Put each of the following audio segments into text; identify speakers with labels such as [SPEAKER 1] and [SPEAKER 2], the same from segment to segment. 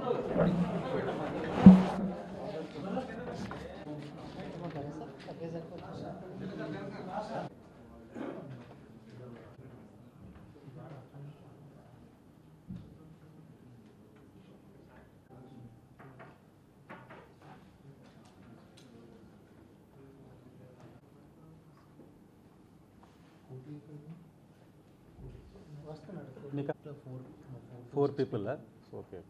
[SPEAKER 1] మీకు four people okay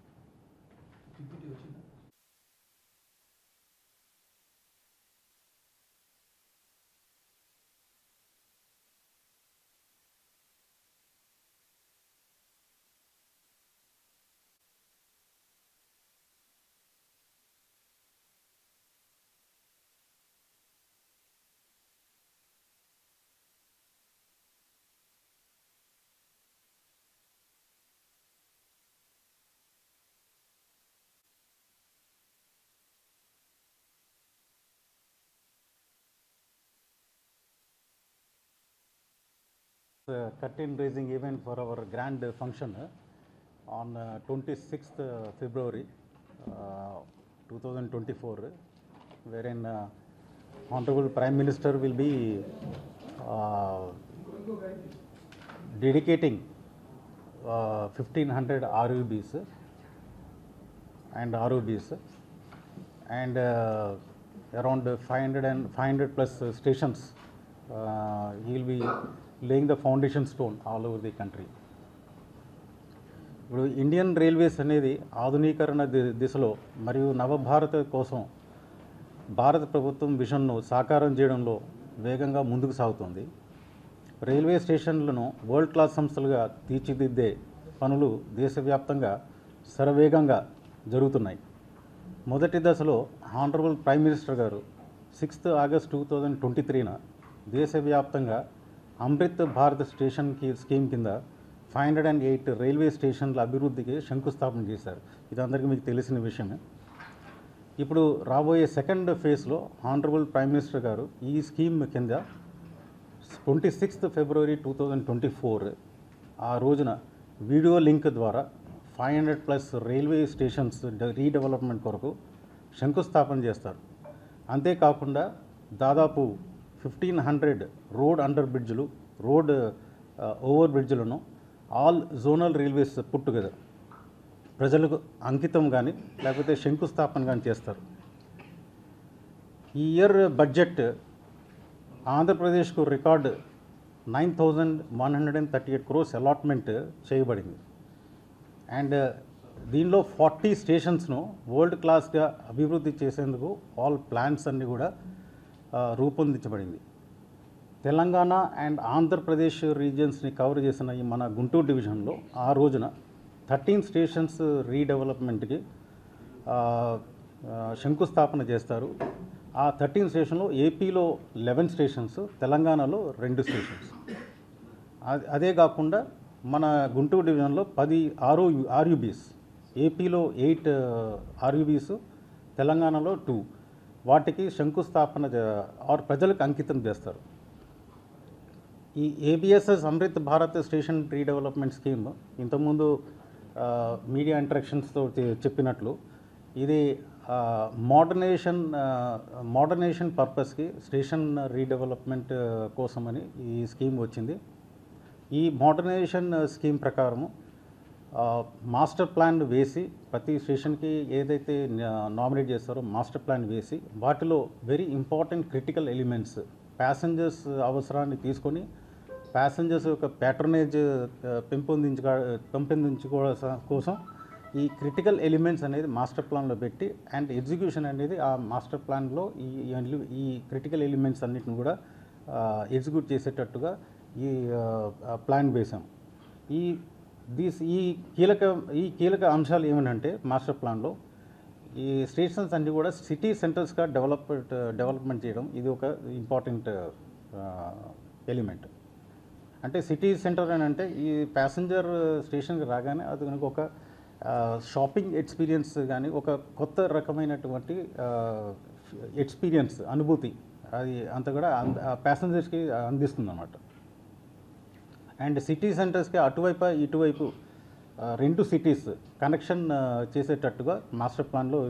[SPEAKER 1] uh, curtain raising event for our grand function uh, on uh, 26th uh, February uh, 2024, wherein uh, Honorable Prime Minister will be uh, dedicating uh, 1500 RUBs and ROBs and uh, around 500 and 500 plus uh, stations. Uh, he will be laying the foundation stone all over the country. ఇప్పుడు Indian railways అనేది ఆధునీకరణ the- దిశలో మరియు నవభారత కోసం భారత ప్రభుత్వం విజన్ను సాకారం చేయడంలో వేగంగా ముందుకు సాగుతోంది రైల్వే స్టేషన్లను వరల్డ్ క్లాస్ సంస్థలుగా తీర్చిదిద్దే పనులు దేశవ్యాప్తంగా శరవేగంగా జరుగుతున్నాయి మొదటి దశలో హానరబుల్ ప్రైమ్ మినిస్టర్ గారు sixth August two thousand twenty త్రీన దేశవ్యాప్తంగా అమృత్ భారత్ స్టేషన్ కి స్కీమ్ కింద five hundred and eight railway స్టేషన్ల అభివృద్ధికి శంకుస్థాపన చేశారు ఇది అందరికీ మీకు తెలిసిన విషయమే ఇప్పుడు రాబోయే సెకండ్ ఫేజ్లో హానరబుల్ ప్రైమ్ మినిస్టర్ గారు ఈ స్కీమ్ కింద twenty sixth February two thousand twenty four ఆ రోజున వీడియో లింక్ ద్వారా five hundred plus railway stations డ- రీడెవలప్మెంట్ కొరకు శంకుస్థాపన చేస్తారు అంతేకాకుండా దాదాపు ఫిఫ్టీన్ హండ్రెడ్ రోడ్ అండర్ బ్రిడ్జ్లు రోడ్ ఓవర్ బ్రిడ్జ్లను all zonal railways put together ప్రజలకు అంకితం కానీ లేకపోతే శంకుస్థాపన కానీ చేస్తారు ఈ ఇయర్ బడ్జెట్ ఆంధ్రప్రదేశ్కు record nine thousand one hundred and thirty eight crores allotment చేయబడింది అండ్ దీనిలో ఫార్టీ స్టేషన్స్ను వరల్డ్ క్లాస్గా అభివృద్ధి చేసేందుకు ఆల్ ప్లాన్స్ అన్నీ కూడా ఆ, రూపొందించబడింది తెలంగాణ అండ్ ఆంధ్రప్రదేశ్ రీజియన్స్ని కవర్ చేసిన ఈ మన గుంటూరు డివిజన్లో ఆ రోజున థర్టీన్ స్టేషన్స్ రీడెవలప్మెంట్కి ఆ, ఆ, శంకుస్థాపన చేస్తారు ఆ థర్టీన్ స్టేషన్లో ఏపీలో లెవెన్ స్టేషన్స్ తెలంగాణలో రెండు స్టేషన్స్ అ- అదే కాకుండా మన గుంటూరు డివిజన్లో పది ఆరు ఆర్యుబీస్ ఏపీలో ఎయిట్ ఆర్యుబీస్ తెలంగాణలో టూ వాటికి శంకుస్థాపన చే- ఆర్ ప్రజలకు అంకితం చేస్తారు ఈ ABSS Amrit Bharat station redevelopment scheme ఇంతకుముందు ఆ, మీడియా ఇంటరాక్షన్స్తో చె- చెప్పినట్లు ఇది మోడర్నైజేషన్ మోడర్నైజేషన్ పర్పస్కి స్టేషన్ రీడెవలప్మెంట్ కోసమని ఈ స్కీమ్ వచ్చింది ఈ మోడర్నైజేషన్ స్కీమ్ ప్రకారము ఆ, మాస్టర్ ప్లాన్ వేసి ప్రతి స్టేషన్కి ఏదైతే నామినేట్ చేస్తారో మాస్టర్ ప్లాన్ వేసి వాటిలో very important critical elements passengers అవసరాన్ని తీసుకొని ప్యాసింజర్స్ యొక్క ప్యాటర్నేజ్ పెంపొందించుక పెంపొందించుకోవడం కోసం ఈ క్రిటికల్ ఎలిమెంట్స్ అనేది మాస్టర్ ప్లాన్లో పెట్టి అండ్ ఎగ్జిక్యూషన్ అనేది ఆ మాస్టర్ ప్లాన్లో ఈ ఈ- ఈ క్రిటికల్ ఎలిమెంట్స్ అన్నిటిని కూడా ఎగ్జిక్యూట్ చేసేటట్టుగా ఈ ఆ, ప్లాన్ వేశాం ఈ దీస్ ఈ కీలక ఈ కీలక అంశాలు ఏమనంటే మాస్టర్ ప్లాన్లో ఈ స్టేషన్స్ అన్నీ కూడా సిటీ సెంటర్స్గా డెవలప్ డెవలప్మెంట్ చేయడం ఇది ఒక ఇంపార్టెంట్ ఎలిమెంట్ అంటే సిటీ సెంటర్ అని అంటే ఈ ప్యాసింజర్ స్టేషన్కి రాగానే అది కనుక ఒక షాపింగ్ ఎక్స్పీరియన్స్ కానీ ఒక కొత్త రకమైనటువంటి ఎక్స్పీరియన్స్ అనుభూతి అది అంత కూడా ప్యాసింజర్స్కి అందిస్తుంది అన్నమాట అండ్ సిటీ సెంటర్స్కి అటువైపు ఇటువైపు ఆ, రెండు సిటీస్ కనెక్షన్ ఆ, చేసేటట్టుగా మాస్టర్ ప్లాన్లో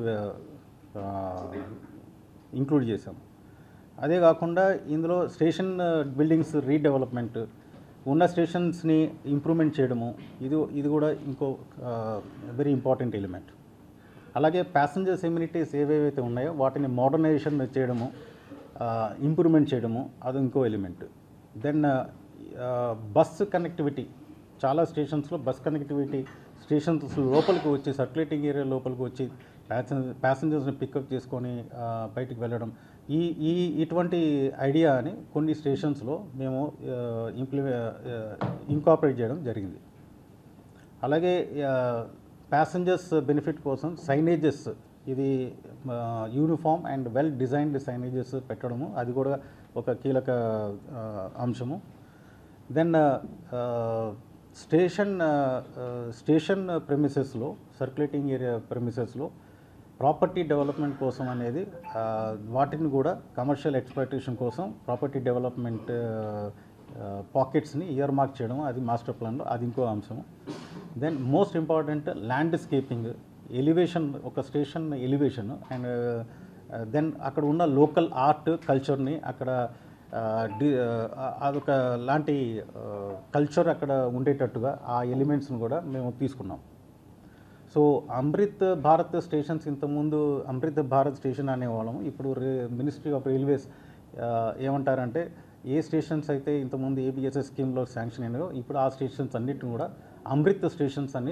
[SPEAKER 1] ఇంక్లూడ్ చేశాం అదే కాకుండా ఇందులో స్టేషన్ బిల్డింగ్స్ రీడెవలప్మెంట్ ఉన్న స్టేషన్స్ని ఇంప్రూవ్మెంట్ చేయడము ఇది ఇది కూడా ఇంకో వెరీ ఇంపార్టెంట్ ఎలిమెంట్ అలాగే ప్యాసింజర్స్ ఎమ్యూనిటీస్ ఏవేవైతే ఉన్నాయో వాటిని మోడర్నైజేషన్ చేయడము ఇంప్రూవ్మెంట్ చేయడము అది ఇంకో ఎలిమెంట్ దెన్ బస్ కనెక్టివిటీ చాలా స్టేషన్స్లో బస్ కనెక్టివిటీ స్టేషన్స్ లోపలికి వచ్చి సర్క్యులేటింగ్ ఏరియా లోపలికి వచ్చి ప్యాసింజర్ ప్యాసింజర్స్ని పికప్ చేసుకొని ఆ, బయటికి వెళ్ళడం ఈ ఈ ఇటువంటి ఐడియాని కొన్ని స్టేషన్స్లో మేము ఇంప్లిమె ఇంకాపరేట్ చేయడం జరిగింది అలాగే ప్యాసింజర్స్ బెనిఫిట్ కోసం సైనేజెస్ ఇది uniform and well designed signages పెట్టడము అది కూడా ఒక కీలక ఆ, అంశము దెన్ స్టేషన్ స్టేషన్ ప్రెమిసెస్లో సర్క్యులేటింగ్ ఏరియా ప్రెమిసెస్లో ప్రాపర్టీ డెవలప్మెంట్ కోసం అనేది ఆ, వాటిని కూడా కమర్షియల్ ఎక్స్ప్లాయిటేషన్ కోసం ప్రాపర్టీ డెవలప్మెంట్ పాకెట్స్ని ఇయర్ మార్క్ చేయడం అది మాస్టర్ ప్లాన్లో అది ఇంకో అంశం then most important landscaping elevation ఒక స్టేషన్ ఎలివేషన్ అండ్ దెన్ అక్కడ ఉన్న లోకల్ ఆర్ట్ కల్చర్ని అక్కడ ఆ, డి ఆ, అదొక లాంటి కల్చర్ అక్కడ ఉండేటట్టుగా ఆ ఎలిమెంట్స్ని కూడా మేము తీసుకున్నాం సో అమృత్ భారత్ స్టేషన్స్ ఇంతకుముందు అమృత్ భారత్ స్టేషన్ అనేవాళ్ళం ఇప్పుడు రే మినిస్ట్రీ ఆఫ్ రైల్వేస్ ఆ, ఏమంటారంటే ఏ స్టేషన్స్ అయితే ఇంతకుముందు ఏబిఎస్ఎస్ స్కీమ్లో శాంక్షన్ అయినాయో ఇప్పుడు ఆ స్టేషన్స్ అన్నిటిని కూడా అమృత్ స్టేషన్స్ అని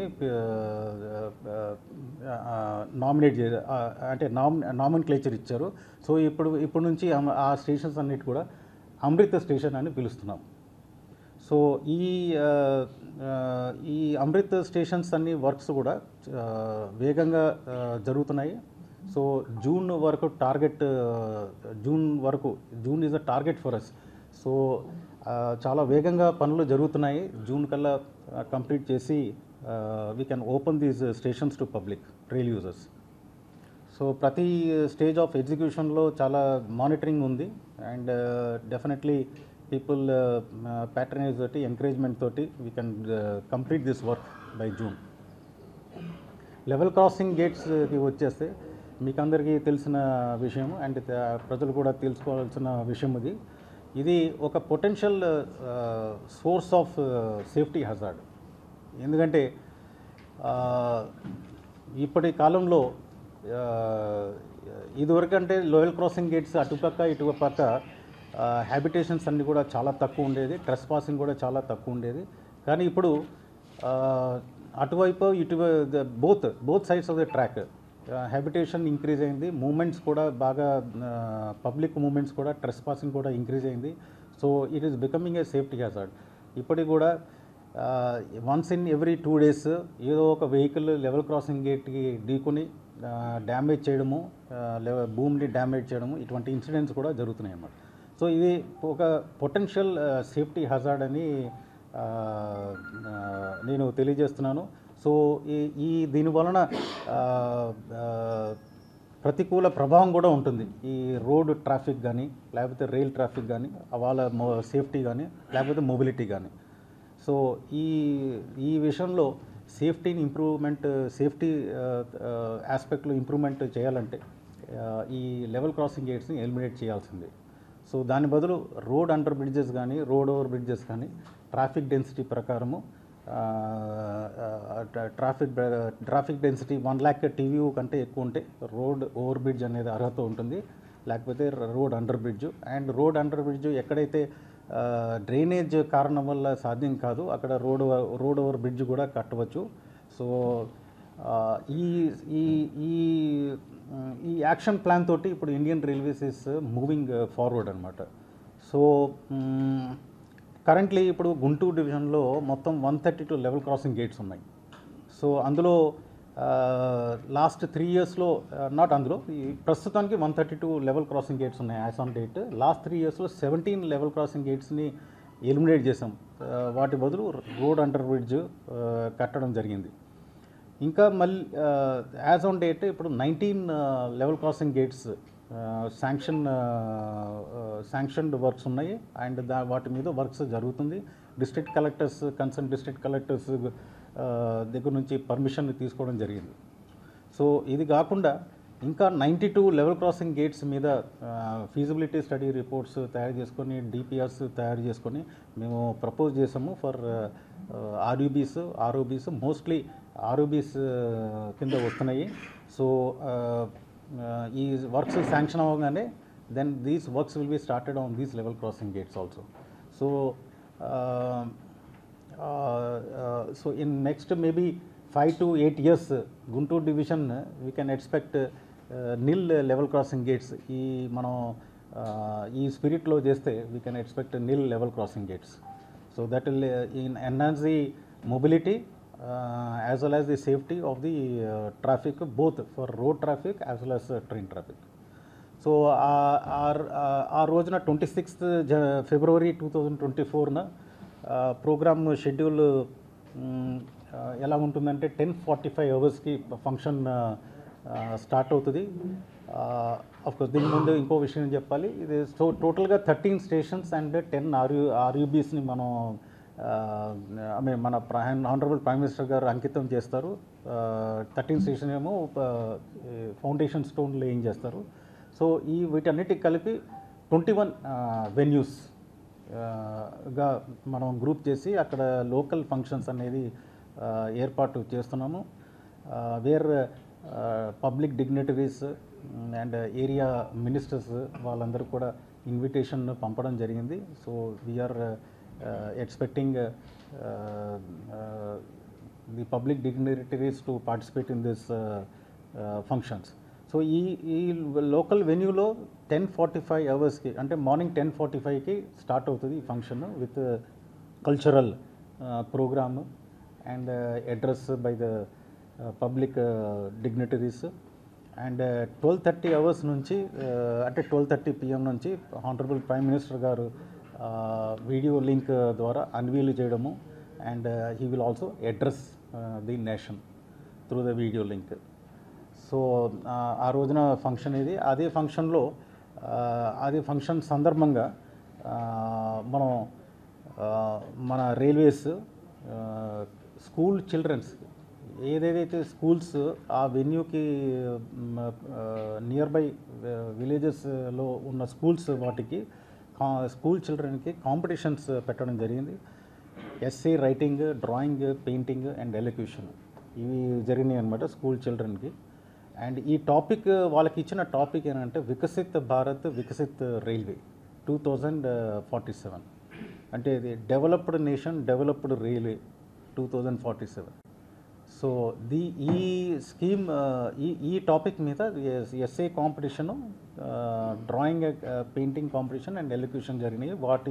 [SPEAKER 1] నామినేట్ చే ఆ, అంటే నామ్ నామిన్ క్లేచర్ ఇచ్చారు సో ఇప్పుడు ఇప్పుడు నుంచి అమ- ఆ స్టేషన్స్ అన్నిటి కూడా అమృత్ స్టేషన్ అని పిలుస్తున్నాం సో ఈ ఆ, ఆ, ఈ అమృత్ స్టేషన్స్ అన్ని వర్క్స్ కూడా ఆ, వేగంగా ఆ, జరుగుతున్నాయి సో జూన్ వరకు టార్గెట్ జూన్ వరకు June is a target for us so ఆ, చాలా వేగంగా పనులు జరుగుతున్నాయి జూన్ కల్లా కంప్లీట్ చేసి we can open these stations to public rail users so ప్రతి స్టేజ్ ఆఫ్ ఎగ్జిక్యూషన్లో చాలా మానిటరింగ్ ఉంది అండ్ డెఫినెట్లీ పీపుల్ ప్యాటర్నైజ్ తోటి ఎంకరేజ్మెంట్ తోటి we can complete this work by June level crossing గేట్స్కి వచ్చేస్తే మీకు అందరికీ తెలిసిన విషయం అండ్ త- ప్రజలు కూడా తెలుసుకోవాల్సిన విషయం ఇది ఇది ఒక potential source of safety hazard ఎందుకంటే ఆ, ఇప్పటి కాలంలో ఆ, ఇదివరకు అంటే లోయల్ క్రాసింగ్ గేట్స్ అటుపక్క ఇటుపక్క హ్యాబిటేషన్స్ అన్నీ కూడా చాలా తక్కువ ఉండేది ట్రెస్ పాసింగ్ కూడా చాలా తక్కువ ఉండేది కానీ ఇప్పుడు ఆ, అటువైపు ఇటు both both sides of the track habitation increase అయింది మూమెంట్స్ కూడా బాగా పబ్లిక్ మూమెంట్స్ కూడా ట్రెస్ పాసింగ్ కూడా ఇంక్రీజ్ అయింది so it is becoming a safety hazard ఇప్పటికి కూడా once in every two days ఏదో ఒక వెహికల్ లెవెల్ క్రాసింగ్ గేట్కి ఢీకొని డ్యామేజ్ చేయడము లెవెల్ భూమిని డ్యామేజ్ చేయడము ఇటువంటి ఇన్సిడెంట్స్ కూడా జరుగుతున్నాయి అన్నమాట సో ఇది ఒక పొటెన్షియల్ సేఫ్టీ హజార్డ్ అని ఆ, ఆ, నేను తెలియజేస్తున్నాను సో ఈ ఈ దీని వలన ఆ, ఆ, ప్రతికూల ప్రభావం కూడా ఉంటుంది ఈ రోడ్ ట్రాఫిక్ కానీ లేకపోతే రైల్ ట్రాఫిక్ కానీ వాళ్ళ మొ సేఫ్టీ కానీ లేకపోతే మొబిలిటీ కానీ సో ఈ ఈ విషయంలో సేఫ్టీని ఇంప్రూవ్మెంట్ సేఫ్టీ ఆస్పెక్ట్లో ఇంప్రూవ్మెంట్ చేయాలంటే ఆ, ఈ లెవెల్ క్రాసింగ్ గేట్స్ని ఎలిమినేట్ చేయాల్సిందే సో దాని బదులు రోడ్ అండర్ బ్రిడ్జెస్ కానీ రోడ్ ఓవర్ బ్రిడ్జెస్ కానీ ట్రాఫిక్ డెన్సిటీ ప్రకారము ఆ, ఆ, traffic traffic density one lakh TV కంటే ఎక్కువ ఉంటే రోడ్ ఓవర్ బ్రిడ్జ్ అనేది అర్హత ఉంటుంది లేకపోతే road under bridge and road under bridge ఎక్కడైతే ఆ, డ్రైనేజ్ కారణం వల్ల సాధ్యం కాదు అక్కడ రోడ్ రోడ్ ఓవర్ బ్రిడ్జ్ కూడా కట్టవచ్చు సో ఆ, ఈ ఈ ఈ ఉమ్, ఈ యాక్షన్ ప్లాన్ తోటి ఇప్పుడు Indian railways is moving forward అనమాట సో కరెంట్లీ ఇప్పుడు గుంటూరు డివిజన్లో మొత్తం one thirty two level crossing gates ఉన్నాయి సో అందులో లాస్ట్ త్రీ ఇయర్స్లో నాట్ అందులో ఈ ప్రస్తుతానికి one thirty two level crossing gates ఉన్నాయి as on date last three ఇయర్స్లో సెవెంటీన్ లెవెల్ క్రాసింగ్ గేట్స్ని ఎలిమినేట్ చేసాం ఆ, వాటి బదులు రోడ్ అండర్ బ్రిడ్జ్ కట్టడం జరిగింది ఇంకా మళ్ళీ యాజ్ ఆన్ డేట్ ఇప్పుడు nineteen level crossing gates sanction sanctioned works ఉన్నాయి అండ్ దా వాటి మీద వర్క్స్ జరుగుతుంది district collectors concern district collectors దగ్గర నుంచి పర్మిషన్ తీసుకోవడం జరిగింది సో ఇది కాకుండా ఇంకా ninety two level crossing gates మీద ఫీజిబిలిటీ స్టడీ రిపోర్ట్స్ తయారు చేసుకొని డిపిఆర్స్ తయారు చేసుకొని మేము ప్రపోజ్ చేసాము for RUBs ROBs mostly ROBs కింద వస్తున్నాయి సో ఈ వర్క్స్ శాంక్షన్ అవ్వగానే then these works will B started on these level crossing gates also so so in next maybe five to eight years Guntur division we can expect nil level crossing gates ఈ మనం uh, ఈ స్పిరిట్లో చేస్తే we can expect nil level crossing gates so that will in enhance the mobility as well as the safety of the traffic both for road traffic as well as train traffic so ఆ- ఆ- ఆ- ఆ రోజున twenty sixth జ February two thousand twenty ఫోర్న program schedule hmm, ఆ, ఎలా ఉంటుందంటే టెన్ ఫార్టీ ఫైవ్ అవర్స్కి ఫంక్షన్ స్టార్ట్ అవుతుంది కోర్స్ దీని ముందు ఇంకో విషయం చెప్పాలి ఇది సో టోటల్గా thirteen stations and ten RU ఆర్యూబీస్ని మనం ఐ మీన్ మన ఆనరబుల్ ప్రైమ్ మినిస్టర్ గారు అంకితం చేస్తారు థర్టీన్ స్టేషన్ ఏమో ఫౌండేషన్ స్టోన్ లేయింగ్ చేస్తారు సో ఈ వీటన్నిటికి కలిపి ట్వంటీ వన్ వెన్యూస్ గా మనం గ్రూప్ చేసి అక్కడ లోకల్ ఫంక్షన్స్ అనేది ఆ, ఏర్పాటు చేస్తున్నాము where public dignitaries and area ministers వాళ్ళందరూ కూడా ఇన్విటేషన్ పంపడం జరిగింది so we are expecting the public dignitaries to participate in this functions so ఈ ఈ లోకల్ వెన్యూలో టెన్ ఫార్టీ ఫైవ్ అవర్స్కి అంటే మార్నింగ్ టెన్ ఫార్టీ ఫైవ్కి స్టార్ట్ అవుతుంది ఈ function with cultural program and address by the public dignitaries and twelve thirty hours నుంచి uh, అంటే ట్వెల్వ్ థర్టీ పిఎం నుంచి హానరబుల్ ప్రైమ్ మినిస్టర్ గారు వీడియో లింక్ ద్వారా అన్వీల్ చేయడము and he will also address the nation through the video link so ఆ, ఆ రోజున function ఇది అదే ఫంక్షన్లో ఆ, అదే ఫంక్షన్ సందర్భంగా ఆ, మనం ఆ, మన రైల్వేస్ స్కూల్ చిల్డ్రన్స్ ఏదేదైతే స్కూల్స్ ఆ వెన్యూకి నియర్ బై విలేజెస్లో ఉన్న స్కూల్స్ వాటికి స్కూల్ చిల్డ్రన్కి కాంపిటీషన్స్ పెట్టడం జరిగింది essay writing drawing painting and elocution ఇవి జరిగినాయి అనమాట స్కూల్ చిల్డ్రన్కి అండ్ ఈ టాపిక్ వాళ్ళకి ఇచ్చిన టాపిక్ ఏంటంటే Viksit Bharat Viksit railway two thousand forty seven అంటే ఇది developed nation developed railway two thousand forty seven so the ఈ స్కీమ్ ఈ ఈ టాపిక్ మీద essay competition drawing painting competition and elocution జరిగినాయి వాటి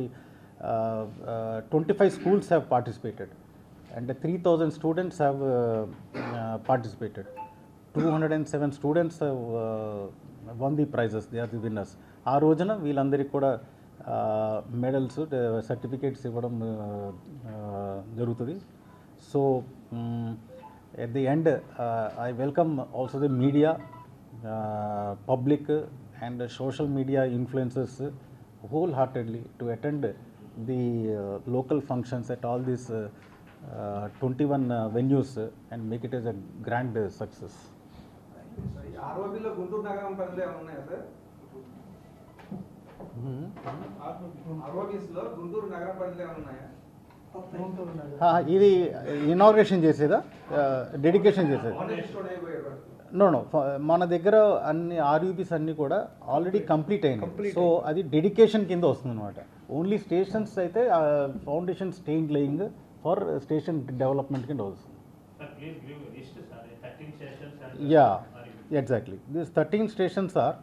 [SPEAKER 1] twenty five schools have participated and three thousand students have participated two hundred and seven students have won the prizes they are the winners ఆ రోజున వీళ్ళందరికీ కూడా medals certificates ఇవ్వడం uh, జరుగుతుంది so at the end I welcome also the media public and social media influences wholeheartedly to attend the local functions at all these twenty one venues and make it is a grand success
[SPEAKER 2] ఆర్ఓబిలో గుంటూరు నగరం పరిధిలో ఏమైనా ఉన్నాయా sir ROBs లో గుంటూరు నగరం పరిధిలో ఏమైనా ఉన్నాయా
[SPEAKER 1] ఇది ఇనాగ్రేషన్ చేసేదా డెడికేషన్ చేసేది
[SPEAKER 2] ఫౌండేషన్ స్టోన్ అయిపోయారు
[SPEAKER 1] నో నో మన దగ్గర అన్ని ఆర్యూబీస్ అన్ని కూడా ఆల్రెడీ కంప్లీట్ అయినాయి సో అది డెడికేషన్ కింద వస్తుంది అనమాట ఓన్లీ స్టేషన్స్ అయితే foundation staying laying for station development కింద వస్తుంది
[SPEAKER 3] Sir, please give list, sir, thirteen stations and.
[SPEAKER 1] Yeah
[SPEAKER 3] Are you-
[SPEAKER 1] exactly this thirteen stations are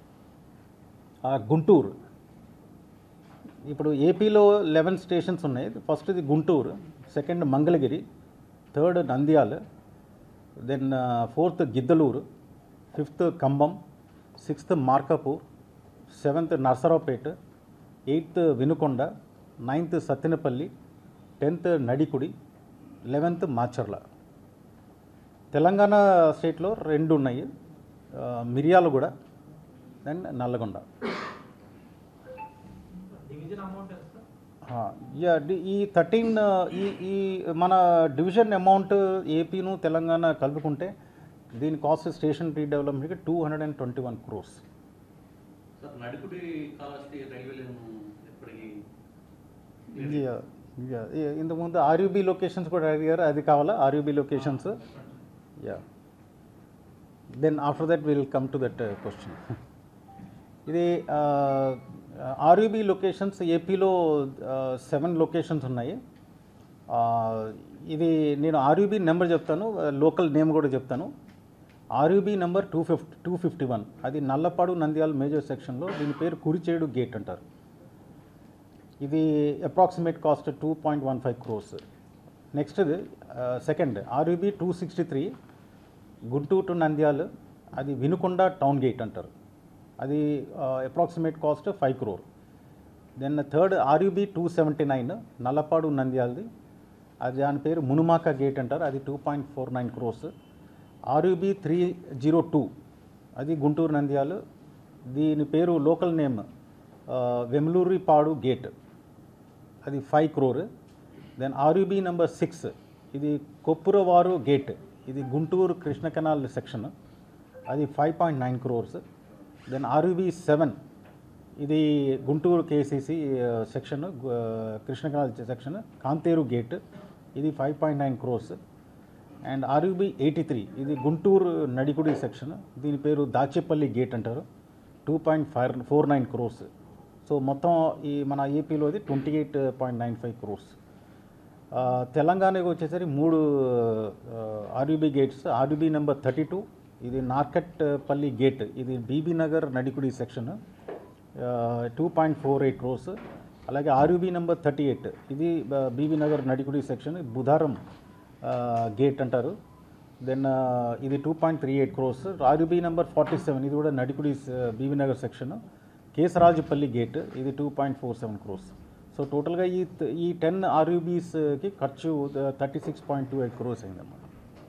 [SPEAKER 1] Guntur ఇప్పుడు ఏపీలో లెవెన్ స్టేషన్స్ ఉన్నాయి ఫస్ట్ ఇది Guntur second Mangalagiri third Nandyal then fourth Giddalur fifth Cumbum sixth Markapur seventh Narasaraopet eighth Vinukonda ninth Sattenapalli tenth Nadikudi eleventh Macherla Telangana స్టేట్లో రెండు ఉన్నాయి ఆ, Miryalaguda and Nalgonda
[SPEAKER 3] Division amount ఎంత, sir?
[SPEAKER 1] Yeah ఈ థర్టీన్ ఈ ఈ మన డివిజన్ అమౌంట్ ఏపీను తెలంగాణ కలుపుకుంటే దీని కాస్ట్ స్టేషన్ రీడెవలప్మెంట్కి two hundred and twenty one crores
[SPEAKER 4] sir Nadikudi Kalahasti railway line ఎప్పటికి
[SPEAKER 1] ఇంతకుముందు ఆర్యూబీ లొకేషన్స్ కూడా అడిగారు అది కావాలా RUB locations yeah then after that will come to that question ఇది ఆర్యూబీ లొకేషన్స్ ఏపీలో సెవెన్ లొకేషన్స్ ఉన్నాయి ఆ, ఇది నేను ఆర్యూబీ నెంబర్ చెప్తాను లోకల్ నేమ్ కూడా చెప్తాను RUB number two fifty two fifty one అది నల్లపాడు నంద్యాల మేజర్ సెక్షన్లో దీని పేరు కురిచేడు గేట్ అంటారు ఇది approximate cost two point one five crores next second RUB two sixty three Guntur to Nandyal అది వినుకొండ టౌన్ గేట్ అంటారు అది approximate cost five crore then third RUB two seventy nine Nallapadu నంద్యాలది అది దాని పేరు మునుమాక గేట్ అంటారు అది two point four nine crores RUB three zero two అది గుంటూరు నంద్యాల దీని పేరు లోకల్ నేమ్ వెమ్లూరిపాడు గేట్ అది five crore then RUB number six ఇది కొప్పురవారు గేట్ ఇది గుంటూరు కృష్ణ కెనాల్ సెక్షన్ అది five point nine crores then RUB seven ఇది Guntur KCC section Krishna canal section Kantheru gate ఇది five point nine crores and RUB eighty three ఇది Guntur Nadikudi section దీని పేరు Dachepalli gate అంటారు two point five four nine crores so మొత్తం ఈ మన ఏపీలోది twenty eight point nine five crores తెలంగాణకు వచ్చేసరికి మూడు RUB gates RUB number thirty two ఇది నార్కట్పల్లి గేట్ ఇది Bibinagar Nadikudi section two point four eight crores అలాగే ఆర్యూబీ నెంబర్ థర్టీ ఎయిట్ ఇది Bibinagar Nadikudi section Budharam gate అంటారు దెన్ ఇది two point three eight crores RUB number forty seven ఇది కూడా Nadikudi Bibinagar section Kesarajupalli gate ఇది two point four seven crores so టోటల్గా ఈ ఈ టెన్ ఆర్యూబీస్కి ఖర్చు thirty six point two eight crores అయిందన్నమాట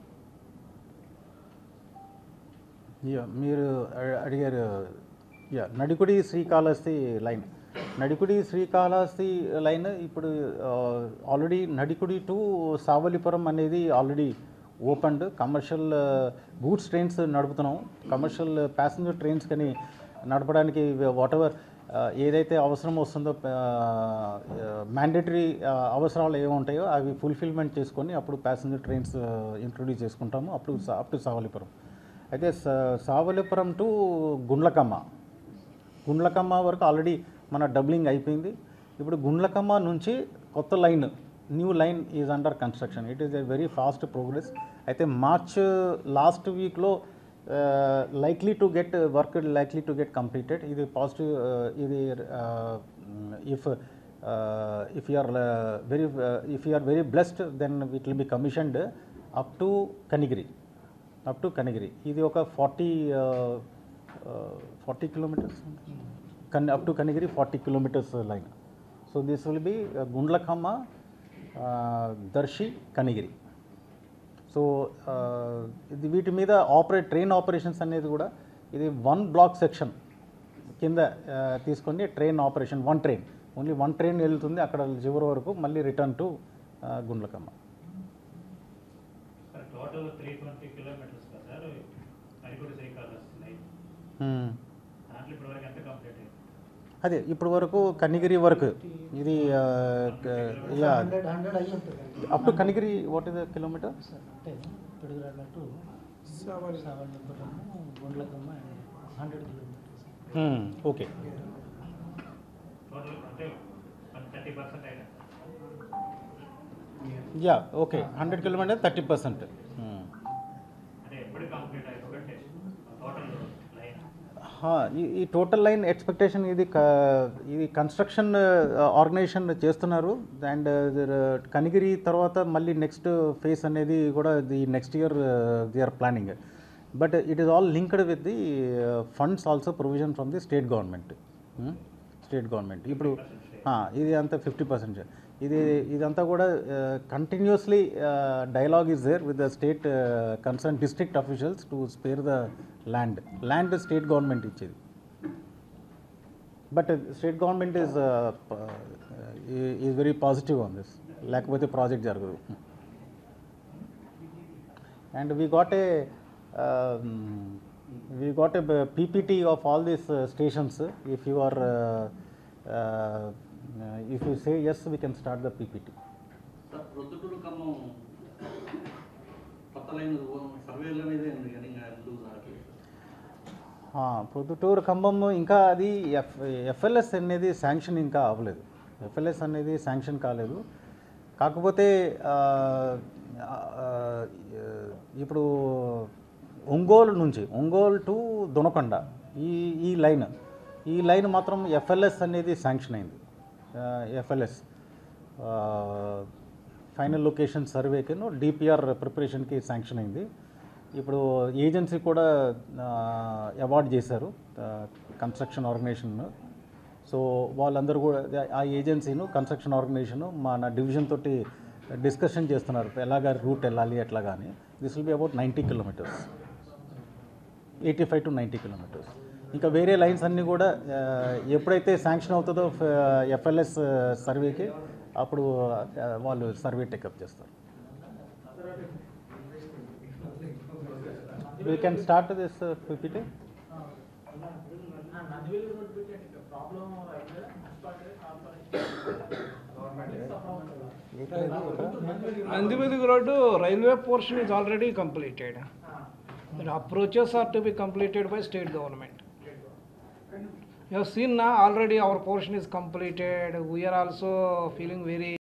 [SPEAKER 1] యా మీరు అ- అడిగారు yeah Nadikudi Srikalahasti line Nadikudi Srikalahasti line ఇప్పుడు ఆల్రెడీ నడికుడి టు సావలిపురం అనేది already opened commercial goods trains నడుపుతున్నాం కమర్షియల్ ప్యాసింజర్ ట్రైన్స్ కానీ నడపడానికి వాట్ ఎవర్ ఏదైతే అవసరం వస్తుందో మ్యాండేటరీ అవసరాలు ఏముంటాయో అవి ఫుల్ఫిల్మెంట్ చేసుకొని అప్పుడు ప్యాసింజర్ ట్రైన్స్ ఇంట్రొడ్యూస్ చేసుకుంటాము అప్పుడు అప్ టు సావలిపురం అయితే సా- సావలిపురం టు గుండ్లకమ్మ గుండ్లకమ్మ వరకు ఆల్రెడీ మన డబ్లింగ్ అయిపోయింది ఇప్పుడు గుండ్లకమ్మ నుంచి కొత్త line new line is under construction it is a very fast progress అయితే మార్చ్ లాస్ట్ వీక్లో likely to get work likely to get completed ఇది పాజిటివ్ ఇది if if you are very if you are very blessed then it will be commissioned up to Kanigiri up to Kanigiri ఇది ఒక forty forty kilometres కన్ up to Kanigiri forty kilometres line so this will be Gundlakamma Darsi Kanigiri so ఇది వీటి మీద operate train operations అనేది కూడా ఇది one black section కింద ఆ, తీసుకొని train operation one train only one train వెళ్తుంది అక్కడ చివరి వరకు మళ్ళీ return to Gundlakamma
[SPEAKER 3] sir total three twenty kilometres కదా sir Nadikudi Srikalahasti line
[SPEAKER 1] Hmm.
[SPEAKER 3] దాంట్లో ఇప్పటివరకు ఎంత కంప్లీట్ అయింది
[SPEAKER 1] అదే ఇప్పుడు వరకు కనిగిరి వరకు ఇది ఆ, క- యా
[SPEAKER 5] హండ్రెడ్ హండ్రెడ్ అయ్యి ఉంటుంది
[SPEAKER 1] up to Kanigiri what is the kilometre
[SPEAKER 5] sir అంటే Piduguralla to Savalapuram Gundlakamma hundred kilometres
[SPEAKER 1] okay
[SPEAKER 3] total అంటే థర్టీ పర్సెంట్ అయినా
[SPEAKER 1] yeah okay hundred kilometre thirty percent
[SPEAKER 3] అంటే ఎప్పుడు కంప్లీట్ అయిపోతే టోటల్ లైన్
[SPEAKER 1] ఈ ఈ టోటల్ లైన్ ఎక్స్పెక్టేషన్ ఇది క- ఇది కన్స్ట్రక్షన్ ఆర్గనైజేషన్ చేస్తున్నారు అండ్ కనిగిరి తర్వాత మళ్ళీ నెక్స్ట్ ఫేస్ అనేది కూడా the next year the are planning but it is all linked with the funds also provision from the state government state government ఇప్పుడు ఆ, ఇది అంతా ఫిఫ్టీ పర్సెంట్ ఇది ఇదంతా కూడా continuously dialogue is there with the state concern district officials to spare the land land state government ఇచ్చేది but state government is is very positive on this లేకపోతే project జరగదు and we got a we got a PPT of all these stations if you are if you say yes we can start the PPT
[SPEAKER 4] sir Proddatur Khammam కొత్త line సర్వేల మీదే ఉంది కానీ ఇంకా ఎందుకు జరగట్లేదు సార్?
[SPEAKER 1] ప్రొద్దుటూరు ఖమ్మం ఇంకా అది ఎఫ్ ఎఫ్ఎల్ఎస్ అనేది శాంక్షన్ ఇంకా అవ్వలేదు ఎఫ్ఎల్ఎస్ అనేది శాంక్షన్ కాలేదు కాకపోతే ఆ, ఆ, ఇప్పుడు ఒంగోలు నుంచి ఒంగోలు టు దొనకొండ ఈ ఈ లైన్ ఈ లైన్ మాత్రం ఎఫ్ఎల్ఎస్ అనేది శాంక్షన్ అయింది ఎఫ్ఎల్ఎస్ ఫైనల్ లొకేషన్ సర్వేకిను డిపిఆర్ ప్రిపరేషన్కి శాంక్షన్ అయింది ఇప్పుడు ఏజెన్సీ కూడా అవార్డ్ చేశారు కన్స్ట్రక్షన్ ఆర్గనైజేషన్ సో వాళ్ళందరూ కూడా ఆ ఏజెన్సీను కన్స్ట్రక్షన్ ఆర్గనైజేషన్ మన డివిజన్ తోటి డిస్కషన్ చేస్తున్నారు ఎలాగ రూట్ వెళ్ళాలి ఎట్లా కానీ this will be about ninety kilometres eighty five to ninety kilometres ఇంకా వేరే లైన్స్ అన్నీ కూడా ఆ, ఎప్పుడైతే శాంక్షన్ అవుతుందో ఎఫ్ఎల్ఎస్ సర్వేకి అప్పుడు ఆ, వాళ్ళు సర్వే టేకప్ చేస్తారు we can start this PPT
[SPEAKER 6] Nandivadi Road railway portion is already completed. The approaches are to be completed by state government. You have seen now already our portion is completed. We are also feeling very